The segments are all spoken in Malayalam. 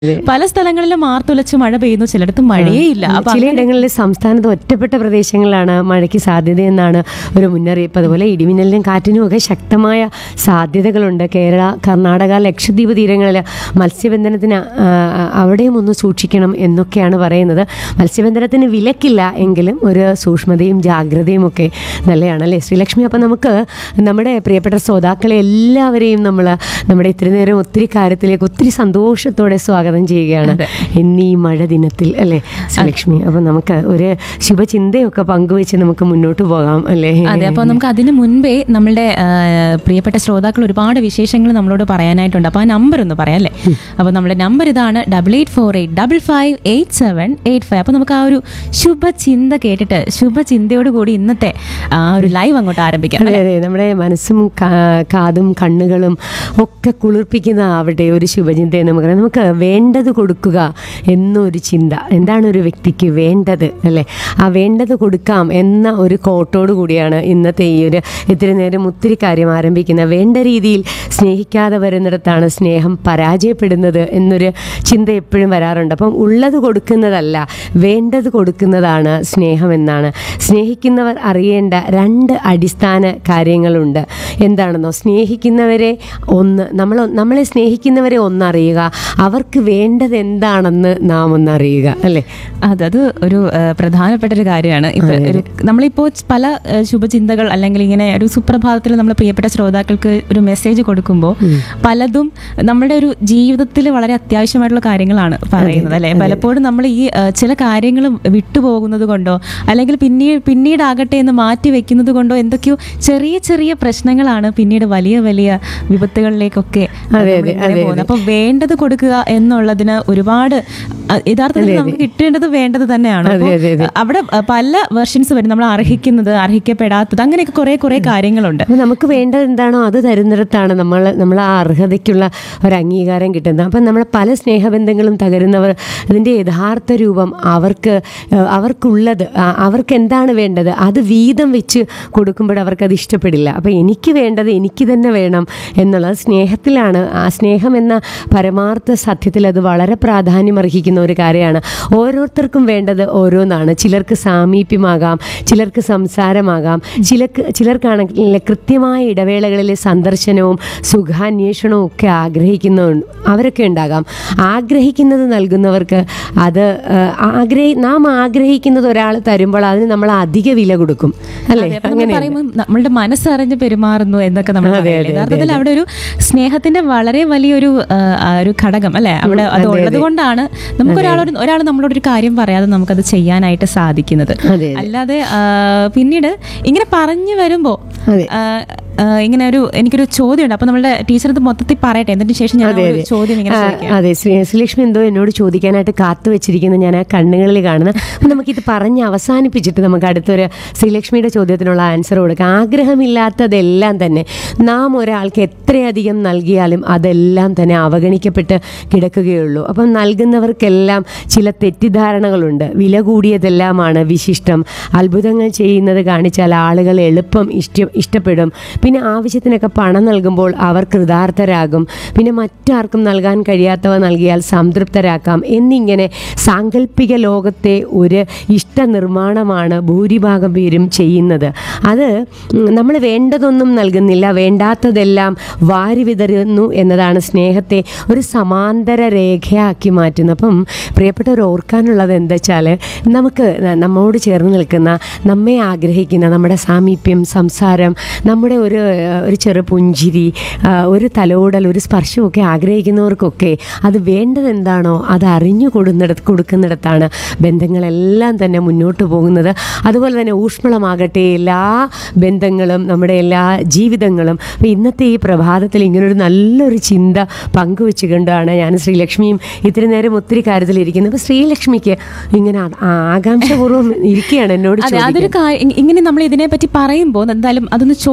പല സ്ഥലങ്ങളിലും മാർത്തുലച്ച് മഴ പെയ്യുന്നു ചിലയിടത്ത് മഴയേ ഇല്ല അപ്പൊ ചിലയിടങ്ങളിൽ സംസ്ഥാനത്ത് ഒറ്റപ്പെട്ട പ്രദേശങ്ങളിലാണ് മഴയ്ക്ക് സാധ്യതയെന്നാണ് ഒരു മുന്നറിയിപ്പ് അതുപോലെ ഇടിമിന്നലിനും കാറ്റിനും ഒക്കെ ശക്തമായ സാധ്യതകളുണ്ട് കേരള കർണാടക ലക്ഷദ്വീപ് തീരങ്ങളിൽ മത്സ്യബന്ധനത്തിന് ആ, അവിടെയും ഒന്ന് സൂക്ഷിക്കണം എന്നൊക്കെയാണ് പറയുന്നത് മത്സ്യബന്ധനത്തിന് വിലക്കില്ല എങ്കിലും ഒരു സൂക്ഷ്മതയും ജാഗ്രതയും ഒക്കെ നല്ലതാണ് അല്ലേ ശ്രീലക്ഷ്മി അപ്പം നമുക്ക് നമ്മുടെ പ്രിയപ്പെട്ട ശ്രോതാക്കളെ എല്ലാവരെയും നമ്മൾ നമ്മുടെ ഇത്തിരി നേരം ഒത്തിരി കാര്യത്തിലേക്ക് ഒത്തിരി സന്തോഷത്തോടെ സ്വാഗതം ചെയ്യുകയാണ് ഇന്ന് ഈ മഴ ദിനത്തിൽ അല്ലേ ശ്രീലക്ഷ്മി അപ്പം നമുക്ക് ഒരു ശുഭചിന്തയൊക്കെ പങ്കുവെച്ച് നമുക്ക് മുന്നോട്ട് പോകാം അല്ലേ അതെ അപ്പോൾ നമുക്ക് അതിന് മുൻപേ നമ്മളുടെ ആ, പ്രിയപ്പെട്ട ശ്രോതാക്കൾ ഒരുപാട് വിശേഷങ്ങൾ നമ്മളോട് പറയാനായിട്ടുണ്ട് അപ്പോൾ ആ നമ്പർ ഒന്ന് പറയാം അല്ലേ അപ്പോൾ നമ്മുടെ നമ്പർ ഇതാണ് double eight four eight double five eight seven eight five അപ്പോൾ നമുക്ക് ആ ഒരു ശുഭചിന്ത കേട്ടിട്ട് ശുഭചിന്തയോട് കൂടി ഇന്നത്തെ ആ ഒരു ലൈവ് അങ്ങോട്ട് ആരംഭിക്കാം അതെ അതെ നമ്മുടെ മനസ്സും കാ- കാതും കണ്ണുകളും ഒക്കെ കുളിർപ്പിക്കുന്ന ആവട്ടെ ഒരു ശുഭചിന്തയെ നമുക്കറിയാം നമുക്ക് വേണ്ടത് കൊടുക്കുക എന്നൊരു ചിന്ത എന്താണ് ഒരു വ്യക്തിക്ക് വേണ്ടത് അല്ലേ ആ വേണ്ടത് കൊടുക്കാം എന്ന ഒരു കോട്ടോട് കൂടിയാണ് ഇന്നത്തെ ഈ ഒരു ഇത്തിരി നേരം ഒത്തിരി കാര്യം ആരംഭിക്കുന്നത് വേണ്ട രീതിയിൽ സ്നേഹിക്കാതെ വരുന്നിടത്താണ് സ്നേഹം പരാജയപ്പെടുന്നത് എന്നൊരു ചിന്ത എപ്പോഴും വരാറുണ്ട് അപ്പം ഉള്ളത് കൊടുക്കുന്നതല്ല വേണ്ടത് കൊടുക്കുന്നതാണ് സ്നേഹം എന്നാണ് സ്നേഹിക്കുന്നവർ അറിയേണ്ട രണ്ട് അടിസ്ഥാന കാര്യങ്ങളുണ്ട് എന്താണെന്നോ സ്നേഹിക്കുന്നവരെ ഒന്ന് നമ്മൾ നമ്മളെ സ്നേഹിക്കുന്നവരെ ഒന്നറിയുക അവർക്ക് വേണ്ടത് എന്താണെന്ന് നാം ഒന്നറിയുക അല്ലേ അതെ അത് ഒരു ആ, പ്രധാനപ്പെട്ട ഒരു കാര്യമാണ് ഇപ്പൊ ഒരു നമ്മളിപ്പോ പല ആ, ശുഭചിന്തകൾ അല്ലെങ്കിൽ ഇങ്ങനെ ഒരു സുപ്രഭാതത്തിൽ നമ്മൾ പ്രിയപ്പെട്ട ശ്രോതാക്കൾക്ക് ഒരു മെസ്സേജ് കൊടുക്കുമ്പോൾ പലതും നമ്മുടെ ഒരു ജീവിതത്തിൽ വളരെ അത്യാവശ്യമായിട്ടുള്ള കാര്യങ്ങളാണ് പറയുന്നത് അല്ലെ പലപ്പോഴും നമ്മൾ ഈ ആ, ചില കാര്യങ്ങൾ വിട്ടുപോകുന്നത് കൊണ്ടോ അല്ലെങ്കിൽ പിന്നീട് പിന്നീടാകട്ടെ എന്ന് മാറ്റി വെക്കുന്നത് കൊണ്ടോ എന്തൊക്കെയോ ചെറിയ ചെറിയ പ്രശ്നങ്ങളാണ് പിന്നീട് വലിയ വലിയ വിപത്തുകളിലേക്കൊക്കെ അതെ, നമ്മൾ ഇങ്ങനെ പോകുന്നത് അപ്പൊ വേണ്ടത് കൊടുക്കുക എന്നുള്ളതിന് ഒരുപാട് അ, യഥാർത്ഥത്തിൽ നമുക്ക് കിട്ടേണ്ടത് വേണ്ടത് തന്നെയാണ് അതെ, അപ്പൊ, അതെ, അതെ. അവിടെ അ, പല വെർഷൻസ് വരും നമ്മൾ അർഹിക്കുന്നത് അർഹിക്കപ്പെടാത്തത് അങ്ങനെയൊക്കെ കുറെ കുറെ കാര്യങ്ങളുണ്ട് അപ്പോൾ നമുക്ക് വേണ്ടത് എന്താണോ അത് തരുന്നിടത്താണ് നമ്മൾ നമ്മൾ ആ അർഹതയ്ക്കുള്ള ഒരു അംഗീകാരം കിട്ടുന്നത് അപ്പം നമ്മൾ പല സ്നേഹബന്ധങ്ങളും തകരുന്നവർ അതിൻ്റെ യഥാർത്ഥ രൂപം അവർക്ക് ഏഹ്, അവർക്കുള്ളത് ആ- അവർക്ക് എന്താണ് വേണ്ടത് അത് വീതം വെച്ച് കൊടുക്കുമ്പോൾ അവർക്കത് ഇഷ്ടപ്പെടില്ല അപ്പം എനിക്ക് വേണ്ടത് എനിക്ക് തന്നെ വേണം എന്നുള്ളത് സ്നേഹത്തിലാണ് ആ സ്നേഹം എന്ന പരമാർത്ഥ സത്യത്തിൽ അത് വളരെ പ്രാധാന്യം അർഹിക്കുന്ന ഒരു കാര്യമാണ് ഓരോരുത്തർക്കും വേണ്ടത് ഓരോന്നാണ് ചിലർക്ക് സാമീപ്യമാകാം ചിലർക്ക് സംസാരമാകാം ചിലർക്ക് ചിലർക്കാണെങ്കിൽ കൃത്യമായ ഇടവേളകളിൽ സന്ദർശനവും സുഖാന്വേഷണവും ഒക്കെ ആഗ്രഹിക്കുന്ന അവരൊക്കെ ഉണ്ടാകാം ആഗ്രഹിക്കുന്നത് നൽകുന്നവർക്ക് അത് ഏഹ്, ആഗ്രഹി നാം ആഗ്രഹിക്കുന്നത് ഒരാൾ തരുമ്പോൾ അതിന് നമ്മൾ അധിക വില കൊടുക്കും അല്ലേ അതെ, അപ്പൊ നമ്മൾ പറയുമ്പോൾ നമ്മളുടെ മനസ്സറിഞ്ഞ് പെരുമാറുന്നു എന്നൊക്കെ നമ്മൾ അതെ, പറയില്ലേ? അതെ, യഥാർത്ഥത്തിൽ അവിടെ ഒരു സ്നേഹത്തിന്റെ വളരെ വലിയൊരു ആ, ആ, ഒരു ഘടകം അല്ലെ അവിടെ അത് ഉള്ളത് കൊണ്ടാണ് നമുക്ക് ഒരാളോട് ഒരാൾ നമ്മളോട് ഒരു കാര്യം പറയാതെ നമുക്കത് ചെയ്യാനായിട്ട് സാധിക്കുന്നത് അതെ, അല്ലാതെ ആ, പിന്നീട് ഇങ്ങനെ പറഞ്ഞു വരുമ്പോ അതെ. ആ, ആ, ഇങ്ങനെ ഒരു എനിക്കൊരു ചോദ്യമുണ്ട് അപ്പൊ നമ്മളുടെ ടീച്ചർ ഇത് മൊത്തത്തിൽ പറയട്ടെ എന്നിട്ട് ശേഷം ഞാൻ ആ ഒരു ചോദ്യം ഇങ്ങനെ ആ, ചോദിക്കാം അതെ ശ്രീ ശ്രീലക്ഷ്മി എന്തോ എന്നോട് ചോദിക്കാനായിട്ട് കാത്തു വെച്ചിരിക്കുന്നത് ഞാൻ ആ കണ്ണുകളിൽ കാണുന്നത് അപ്പം നമുക്കിത് പറഞ്ഞ് അവസാനിപ്പിച്ചിട്ട് നമുക്ക് അടുത്തൊരു ശ്രീലക്ഷ്മിയുടെ ചോദ്യത്തിനുള്ള ആൻസർ കൊടുക്കാം ആഗ്രഹമില്ലാത്തതെല്ലാം തന്നെ നാം ഒരാൾക്ക് എത്രയധികം നൽകിയാലും അതെല്ലാം തന്നെ അവഗണിക്കപ്പെട്ട് കിടക്കുകയുള്ളൂ അപ്പം നൽകുന്നവർക്കെല്ലാം ചില തെറ്റിദ്ധാരണകളുണ്ട് വില കൂടിയതെല്ലാമാണ് വിശിഷ്ടം അത്ഭുതങ്ങൾ ചെയ്യുന്നത് കാണിച്ചാൽ ആളുകൾ എളുപ്പം ഇഷ്ട ഇഷ്ടപ്പെടും പിന്നെ ആവശ്യത്തിനൊക്കെ പണം നൽകുമ്പോൾ അവർ കൃതാർത്ഥരാകും പിന്നെ മറ്റാർക്കും നൽകാൻ കഴിയാത്തവ നൽകിയാൽ സംതൃപ്തരാക്കാം എന്നിങ്ങനെ സാങ്കല്പിക ലോകത്തെ ഒരു ഇഷ്ട നിർമ്മാണമാണ് ഭൂരിഭാഗം പേരും ചെയ്യുന്നത് അത് നമ്മൾ വേണ്ടതൊന്നും നൽകുന്നില്ല വേണ്ടാത്തതെല്ലാം വാരി വിതറുന്നു എന്നതാണ് സ്നേഹത്തെ ഒരു സമാന്തര രേഖയാക്കി മാറ്റുന്നത് അപ്പം പ്രിയപ്പെട്ടവർ ഓർക്കാനുള്ളത് എന്താ വെച്ചാൽ നമുക്ക് ന- നമ്മോട് ചേർന്ന് നിൽക്കുന്ന നമ്മെ ആഗ്രഹിക്കുന്ന നമ്മുടെ സാമീപ്യം സംസാരം നമ്മുടെ ഒരു ഏഹ്, ഒരു ചെറു പുഞ്ചിരി ആ, ഒരു തലോടൽ ഒരു സ്പർശമൊക്കെ ആഗ്രഹിക്കുന്നവർക്കൊക്കെ അത് വേണ്ടത് എന്താണോ അത് അറിഞ്ഞു കൊടുന്നിടത്ത് കൊടുക്കുന്നിടത്താണ് ബന്ധങ്ങളെല്ലാം തന്നെ മുന്നോട്ട് പോകുന്നത് അതുപോലെ തന്നെ ഊഷ്മളമാകട്ടെ എല്ലാ ബന്ധങ്ങളും നമ്മുടെ എല്ലാ ജീവിതങ്ങളും അപ്പോൾ ഇന്നത്തെ ഈ പ്രഭാതത്തിൽ ഇങ്ങനൊരു നല്ലൊരു ചിന്ത പങ്കുവെച്ചുകൊണ്ടാണ് ഞാൻ ശ്രീലക്ഷ്മിയും ഇത്തിരി നേരം ഒത്തിരി കാര്യത്തിലിരിക്കുന്നത് അപ്പോൾ ശ്രീലക്ഷ്മിക്ക് ഇങ്ങനെ ആ- ആകാംക്ഷപൂർവ്വം ഇരിക്കുകയാണ് എന്നോട് അതെ ചോദിക്കാൻ അതൊരു കാര്യം ഇങ്ങനെ നമ്മൾ ഇതിനെ പറ്റി പറയുമ്പോൾ എന്തായാലും അതൊന്ന് ചോദിക്കണം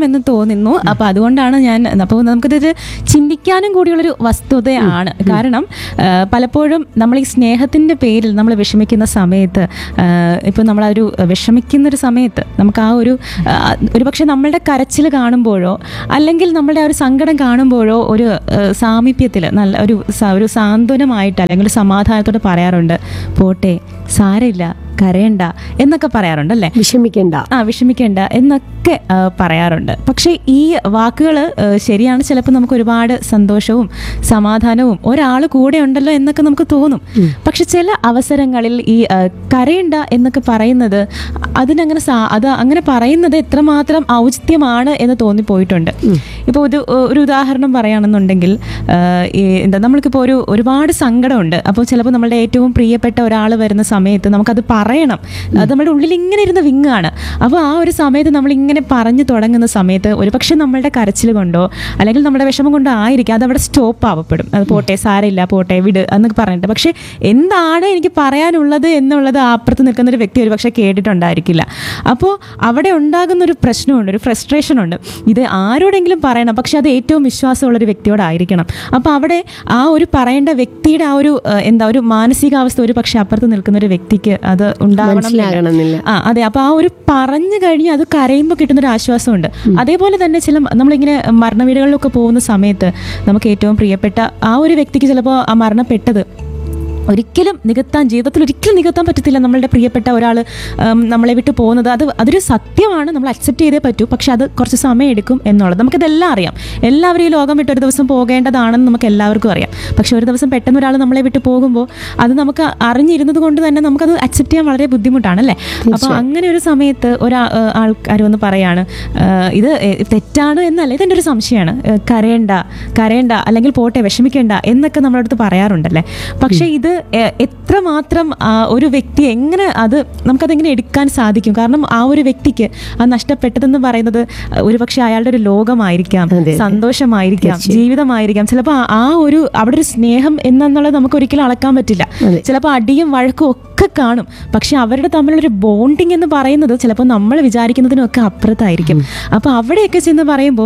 എന്ന് തോന്നുന്നു അപ്പൊ അതുകൊണ്ടാണ് ഞാൻ അപ്പോൾ നമുക്കിത് ചിന്തിക്കാനും കൂടിയുള്ളൊരു വസ്തുതയാണ് കാരണം ആ, പലപ്പോഴും നമ്മൾ ഈ സ്നേഹത്തിന്റെ പേരിൽ നമ്മൾ വിഷമിക്കുന്ന സമയത്ത് ഇപ്പൊ നമ്മൾ ആ ഒരു വിഷമിക്കുന്ന ഒരു സമയത്ത് നമുക്ക് ആ ഒരു ആ, ഒരുപക്ഷെ നമ്മളുടെ കരച്ചിൽ കാണുമ്പോഴോ അല്ലെങ്കിൽ നമ്മളുടെ ആ ഒരു സങ്കടം കാണുമ്പോഴോ ഒരു സാമീപ്യത്തിൽ നല്ല ഒരു സ- ഒരു സാന്ത്വനമായിട്ട് അല്ലെങ്കിൽ ഒരു സമാധാനത്തോടെ പറയാറുണ്ട് പോട്ടെ സാരമില്ല കരയണ്ട എന്നൊക്കെ പറയാറുണ്ട് അല്ലേ വിഷമിക്കണ്ട ആ വിഷമിക്കേണ്ട എന്നൊക്കെ ആ, പറയാറുണ്ട് പക്ഷേ ഈ വാക്കുകൾ ശരിയാണ് ചിലപ്പോൾ നമുക്ക് ഒരുപാട് സന്തോഷവും സമാധാനവും ഒരാൾ കൂടെ ഉണ്ടല്ലോ എന്നൊക്കെ നമുക്ക് തോന്നും പക്ഷെ ചില അവസരങ്ങളിൽ ഈ ആ, കരയണ്ട എന്നൊക്കെ പറയുന്നത് അതിനങ്ങനെ സാ അത് അങ്ങനെ പറയുന്നത് എത്രമാത്രം ഔചിത്യമാണ് എന്ന് തോന്നിപ്പോയിട്ടുണ്ട് ഇപ്പോൾ ഒരു ഒരു ഉദാഹരണം പറയുകയാണെന്നുണ്ടെങ്കിൽ ആ, ഈ എന്താ നമ്മൾക്കിപ്പോൾ ഒരു ഒരുപാട് സങ്കടമുണ്ട് അപ്പോൾ ചിലപ്പോൾ നമ്മളുടെ ഏറ്റവും പ്രിയപ്പെട്ട ഒരാൾ വരുന്ന സമയത്ത് നമുക്കത് പറയണം അത് നമ്മുടെ ഉള്ളിൽ ഇങ്ങനെ ഇരുന്ന വിങ്ങാണ് അപ്പോൾ ആ ഒരു സമയത്ത് നമ്മൾ ഇങ്ങനെ പറഞ്ഞു തുടങ്ങുന്ന സമയത്ത് ഒരുപക്ഷെ നമ്മളുടെ കരച്ചിൽ കൊണ്ടോ അല്ലെങ്കിൽ നമ്മുടെ വിഷമം കൊണ്ടോ ആയിരിക്കും അത് അവിടെ സ്റ്റോപ്പ് ആവപ്പെടും അത് പോട്ടെ സാരമില്ല പോട്ടെ വിട് എന്നൊക്കെ പറഞ്ഞിട്ട് പക്ഷെ എന്താണ് എനിക്ക് പറയാനുള്ളത് എന്നുള്ളത് ആ അപ്പുറത്ത് നിൽക്കുന്ന ഒരു വ്യക്തി ഒരുപക്ഷെ കേട്ടിട്ടുണ്ടായിരിക്കില്ല അപ്പോൾ അവിടെ ഉണ്ടാകുന്ന ഒരു പ്രശ്നമുണ്ട് ഒരു ഫ്രസ്ട്രേഷൻ ഉണ്ട് ഇത് ആരോടെങ്കിലും പറയണം പക്ഷെ അത് ഏറ്റവും വിശ്വാസമുള്ള ഒരു വ്യക്തിയോടായിരിക്കണം അപ്പോൾ അവിടെ ആ ഒരു പറയേണ്ട വ്യക്തിയുടെ ആ ഒരു ഏഹ്, എന്താ ഒരു മാനസികാവസ്ഥ ഒരു പക്ഷെ അപ്പുറത്ത് നിൽക്കുന്ന ഒരു വ്യക്തിക്ക് അത് ഉണ്ടാവണം എന്നില്ല. മനസ്സിലാകണമെന്നില്ല ആ അതെ അപ്പൊ ആ ഒരു പറഞ്ഞു കഴിഞ്ഞ് അത് കരയുമ്പോൾ കിട്ടുന്ന ഒരു ആശ്വാസമുണ്ട് അതേപോലെ തന്നെ ചില നമ്മളിങ്ങനെ മരണ വീടുകളിലൊക്കെ പോകുന്ന സമയത്ത് നമുക്ക് ഏറ്റവും പ്രിയപ്പെട്ട ആ ഒരു വ്യക്തിക്ക് ചിലപ്പോൾ ആ മരണപ്പെട്ടത് ഒരിക്കലും നികത്താൻ ജീവിതത്തിൽ ഒരിക്കലും നികത്താൻ പറ്റത്തില്ല നമ്മളുടെ പ്രിയപ്പെട്ട ഒരാൾ നമ്മളെ വിട്ട് പോകുന്നത് അത് അതൊരു സത്യമാണ് നമ്മൾ അക്സെപ്റ്റ് ചെയ്തേ പറ്റൂ പക്ഷെ അത് കുറച്ച് സമയം എടുക്കും എന്നുള്ളത് നമുക്കിതെല്ലാം അറിയാം എല്ലാവരും ഈ ലോകം വിട്ട് ഒരു ദിവസം പോകേണ്ടതാണെന്ന് നമുക്ക് എല്ലാവർക്കും അറിയാം പക്ഷെ ഒരു ദിവസം പെട്ടെന്ന് ഒരാൾ നമ്മളെ വിട്ട് പോകുമ്പോൾ അത് നമുക്ക് അറിഞ്ഞിരുന്നത് കൊണ്ട് തന്നെ നമുക്കത് അക്സെപ്റ്റ് ചെയ്യാൻ വളരെ ബുദ്ധിമുട്ടാണ് അല്ലേ അപ്പോൾ അങ്ങനെ ഒരു സമയത്ത് ഒരാ ആൾക്കാർ വന്ന് പറയാണ് ആ, ഇത് എ, തെറ്റാണ് എന്നല്ല ഇതെൻ്റെ ഒരു സംശയമാണ് ഏ, കരയണ്ട കരയണ്ട അല്ലെങ്കിൽ പോട്ടെ വിഷമിക്കേണ്ട എന്നൊക്കെ നമ്മുടെ അടുത്ത് പറയാറുണ്ടല്ലേ പക്ഷെ ഇത് എ, എത്രമാത്രം ആ, ഒരു വ്യക്തി എങ്ങനെ അത് നമുക്കതെങ്ങനെ എടുക്കാൻ സാധിക്കും കാരണം ആ ഒരു വ്യക്തിക്ക് ആ നഷ്ടപ്പെട്ടതെന്ന് പറയുന്നത് ഒരുപക്ഷെ അയാളുടെ ഒരു ലോകമായിരിക്കാം അതെ. സന്തോഷമായിരിക്കാം ജീവിതമായിരിക്കാം ചിലപ്പോൾ ആ- ആ ഒരു അവിടെ ഒരു സ്നേഹം എന്നുള്ളത് നമുക്ക് ഒരിക്കലും അളക്കാൻ പറ്റില്ല അതെ. ചിലപ്പോൾ അടിയും വഴക്കും ഒക്കെ കാണും പക്ഷെ അവരുടെ തമ്മിലൊരു ബോണ്ടിങ് എന്ന് പറയുന്നത് ചിലപ്പോൾ നമ്മൾ വിചാരിക്കുന്നതിനൊക്കെ അപ്പുറത്തായിരിക്കും അപ്പോൾ അവിടെയൊക്കെ ചെന്ന് പറയുമ്പോൾ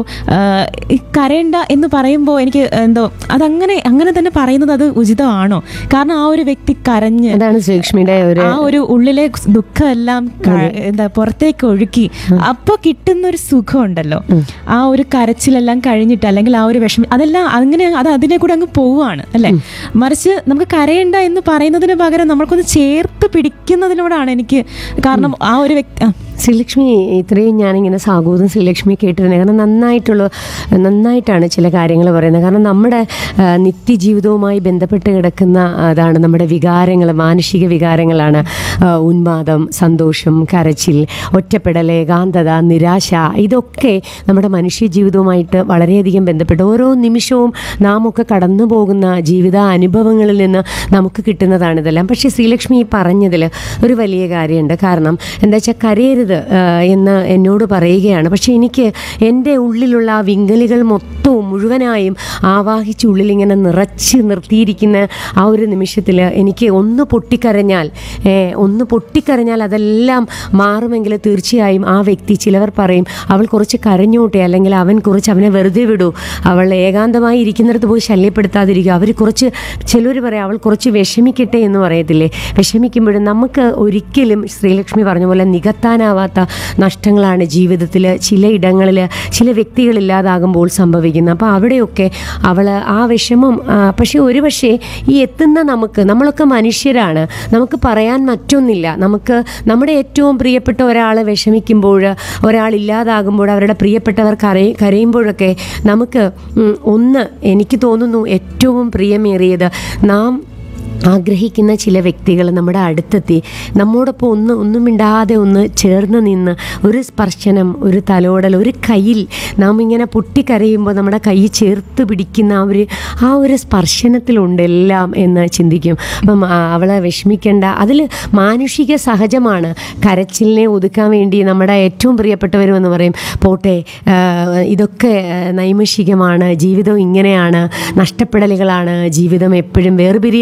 ഈ കരയണ്ട എന്ന് പറയുമ്പോൾ എനിക്ക് എന്തോ അതങ്ങനെ അങ്ങനെ തന്നെ പറയുന്നത് അത് ഉചിതമാണോ കാരണം ആ ഒരു വ്യക്തി കരഞ്ഞ് അതാണ് ശ്രീലക്ഷ്മിയുടെ ഒരു ആ ഒരു ഉള്ളിലെ ദുഃഖമെല്ലാം ക- എന്താ പുറത്തേക്ക് ഒഴുക്കി അപ്പൊ കിട്ടുന്ന ഒരു സുഖം ഉണ്ടല്ലോ ആ ഒരു കരച്ചിലെല്ലാം കഴിഞ്ഞിട്ട് അല്ലെങ്കിൽ ആ ഒരു വിഷമം അതെല്ലാം അങ്ങനെ അത് അതിനെ കൂടെ അങ്ങ് പോവുകയാണ് അല്ലെ മറിച്ച് നമുക്ക് കരയണ്ട എന്ന് പറയുന്നതിന് പകരം നമ്മൾക്കൊന്ന് ചേർത്ത് പിടിക്കുന്നതിനോടാണ് എനിക്ക് കാരണം ആ ഒരു വ്യക്തി ആ, ശ്രീലക്ഷ്മി ഇത്രയും ഞാനിങ്ങനെ സാഗൂതം ശ്രീലക്ഷ്മി കേട്ടിരുന്നത് കാരണം നന്നായിട്ടുള്ള നന്നായിട്ടാണ് ചില കാര്യങ്ങൾ പറയുന്നത് കാരണം നമ്മുടെ ആ, നിത്യജീവിതവുമായി ബന്ധപ്പെട്ട് കിടക്കുന്ന അതാണ് നമ്മുടെ വികാരങ്ങൾ മാനുഷിക വികാരങ്ങളാണ് ആ, ഉന്മാദം സന്തോഷം കരച്ചിൽ ഒറ്റപ്പെടൽ ഏകാന്തത നിരാശ ഇതൊക്കെ നമ്മുടെ മനുഷ്യ ജീവിതവുമായിട്ട് വളരെയധികം ബന്ധപ്പെട്ട് ഓരോ നിമിഷവും നാം ഒക്കെ കടന്നു പോകുന്ന ജീവിത അനുഭവങ്ങളിൽ നിന്ന് നമുക്ക് കിട്ടുന്നതാണ് ഇതെല്ലാം പക്ഷേ ശ്രീലക്ഷ്മി ഈ പറഞ്ഞതിൽ ഒരു വലിയ കാര്യമുണ്ട് കാരണം എന്താ വെച്ചാൽ കരയരുത് ആ, എന്ന് എന്നോട് പറയുകയാണ് പക്ഷേ എനിക്ക് എൻ്റെ ഉള്ളിലുള്ള ആ വിങ്കലുകൾ മൊത്തവും മുഴുവനായും ആവാഹിച്ച് ഉള്ളിലിങ്ങനെ നിറച്ച് നിർത്തിയിരിക്കുന്ന ആ ഒരു നിമിഷത്തിൽ എനിക്ക് ഒന്ന് പൊട്ടിക്കരഞ്ഞാൽ ഏ, ഒന്ന് പൊട്ടിക്കരഞ്ഞാൽ അതെല്ലാം മാറുമെങ്കിൽ തീർച്ചയായും ആ വ്യക്തി ചിലവർ പറയും അവൾ കുറച്ച് കരഞ്ഞോട്ടെ അല്ലെങ്കിൽ അവൻ കുറച്ച് അവനെ വെറുതെ വിടൂ അവൾ ഏകാന്തമായി ഇരിക്കുന്നിടത്ത് പോയി ശല്യപ്പെടുത്താതിരിക്കുക അവർ കുറച്ച് ചിലർ പറയാം അവൾ കുറച്ച് വിഷമിക്കട്ടെ എന്ന് പറയത്തില്ലേ വിഷമിക്കുമ്പോഴും നമുക്ക് ഒരിക്കലും ശ്രീലക്ഷ്മി പറഞ്ഞ പോലെ നികത്താനാവാത്ത നഷ്ടങ്ങളാണ് ജീവിതത്തിൽ ചില ഇടങ്ങളിൽ ചില വ്യക്തികളില്ലാതാകുമ്പോൾ സംഭവിക്കുന്നത് അപ്പോൾ അവിടെയൊക്കെ അവൾ ആ വിഷമം ആ, പക്ഷേ ഒരു പക്ഷേ ഈ എത്തുന്ന നമുക്ക് നമ്മളൊക്കെ മനുഷ്യരാണ് നമുക്ക് പറയാൻ മറ്റൊന്നില്ല നമുക്ക് നമ്മുടെ ഏറ്റവും പ്രിയപ്പെട്ട ഒരാൾ വിഷമിക്കുമ്പോൾ ഒരാൾ ഇല്ലാതാകുമ്പോൾ അവരുടെ പ്രിയപ്പെട്ടവർ കരയി കരയുമ്പോഴൊക്കെ നമുക്ക് ഉം, ഒന്ന് എനിക്ക് തോന്നുന്നു ഏറ്റവും പ്രിയമേറിയത് നാം ആഗ്രഹിക്കുന്ന ചില വ്യക്തികൾ നമ്മുടെ അടുത്തെത്തി നമ്മോടൊപ്പം ഒന്ന് ഒന്നും മിണ്ടാതെ ഒന്ന് ചേർന്ന് നിന്ന് ഒരു സ്പർശനം ഒരു തലോടൽ ഒരു കയ്യിൽ നാം ഇങ്ങനെ പൊട്ടിക്കരയുമ്പോൾ നമ്മുടെ കൈ ചേർത്ത് പിടിക്കുന്ന ആ ഒരു ആ ഒരു സ്പർശനത്തിലുണ്ട് എല്ലാം എന്ന് ചിന്തിക്കും അപ്പം ആ, അവളെ വിഷമിക്കേണ്ട അതിൽ മാനുഷിക സഹജമാണ് കരച്ചിലിനെ ഒതുക്കാൻ വേണ്ടി നമ്മുടെ ഏറ്റവും പ്രിയപ്പെട്ടവരും എന്ന് പറയും പോട്ടെ ആ, ഇതൊക്കെ ആ, നൈമിഷികമാണ് ജീവിതം ഇങ്ങനെയാണ് നഷ്ടപ്പെടലുകളാണ് ജീവിതം എപ്പോഴും വേർപിരിയലാണ്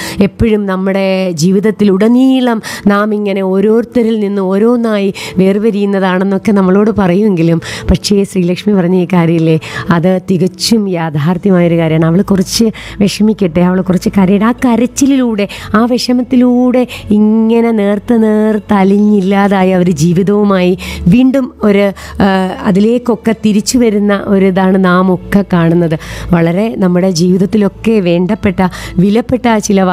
എപ്പോഴും നമ്മുടെ ജീവിതത്തിലുടനീളം നാം ഇങ്ങനെ ഓരോരുത്തരിൽ നിന്ന് ഓരോന്നായി വേർപിരിയുന്നതാണെന്നൊക്കെ നമ്മളോട് പറയുമെങ്കിലും പക്ഷേ ശ്രീലക്ഷ്മി പറഞ്ഞ ഈ കാര്യമില്ലേ അത് തികച്ചും യാഥാർത്ഥ്യമായൊരു കാര്യമാണ് അവൾ കുറച്ച് വിഷമിക്കട്ടെ അവൾ കുറച്ച് കരയുടെ ആ കരച്ചിലിലൂടെ ആ വിഷമത്തിലൂടെ ഇങ്ങനെ നേർത്ത് നേർത്ത് അലിഞ്ഞില്ലാതായി അവർ ജീവിതവുമായി വീണ്ടും ഒരു ആ, അതിലേക്കൊക്കെ തിരിച്ചു വരുന്ന ഒരിതാണ് നാം ഒക്കെ കാണുന്നത് വളരെ നമ്മുടെ ജീവിതത്തിലൊക്കെ വേണ്ടപ്പെട്ട വിലപ്പെട്ട ചില